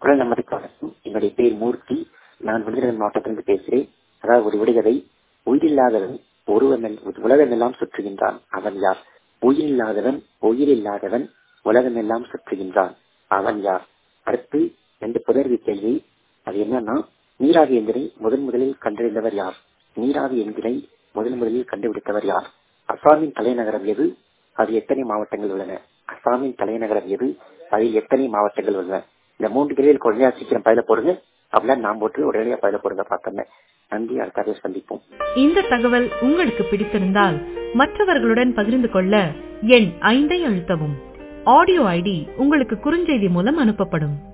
குரல் நமது காலம் என்னுடைய பேர் மூர்த்தி நான் விருதுநகர் மாவட்டத்திலிருந்து பேசுகிறேன் அதாவது ஒரு விடுகதை உயிரில்லாதவன் ஒருவன் உலகமெல்லாம் சுற்றுகின்றான் அவன் யார் உயிரில்லாதவன் உயிரில்லாதவன் உலகமெல்லாம் சுற்றுகின்றான் அவன் யார் அடுத்து ரெண்டு புதர்வி கேள்வி அது என்னன்னா நீராவி எந்திரை முதன் முதலில் கண்டறிந்தவர் யார் நீராவி எந்திரை முதன் முதலில் கண்டுபிடித்தவர் யார் அசாமின் தலைநகரம் எது அது எத்தனை மாவட்டங்கள் உள்ளன அசாமின் தலைநகரம் எது அதில் எத்தனை மாவட்டங்கள் உள்ளன இந்த மூன்று கேள்வியில் குழந்தையா சீக்கிரம் பயில போடுங்க அப்படிலாம் நான் போட்டு உடனடியாக பயில போடுங்க பார்த்தேன் நன்றி அடுத்த சந்திப்போம் இந்த தகவல் உங்களுக்கு பிடித்திருந்தால் மற்றவர்களுடன் பகிர்ந்து கொள்ள எண் ஐந்தை அழுத்தவும் ஆடியோ ஐடி உங்களுக்கு குறுஞ்செய்தி மூலம் அனுப்பப்படும்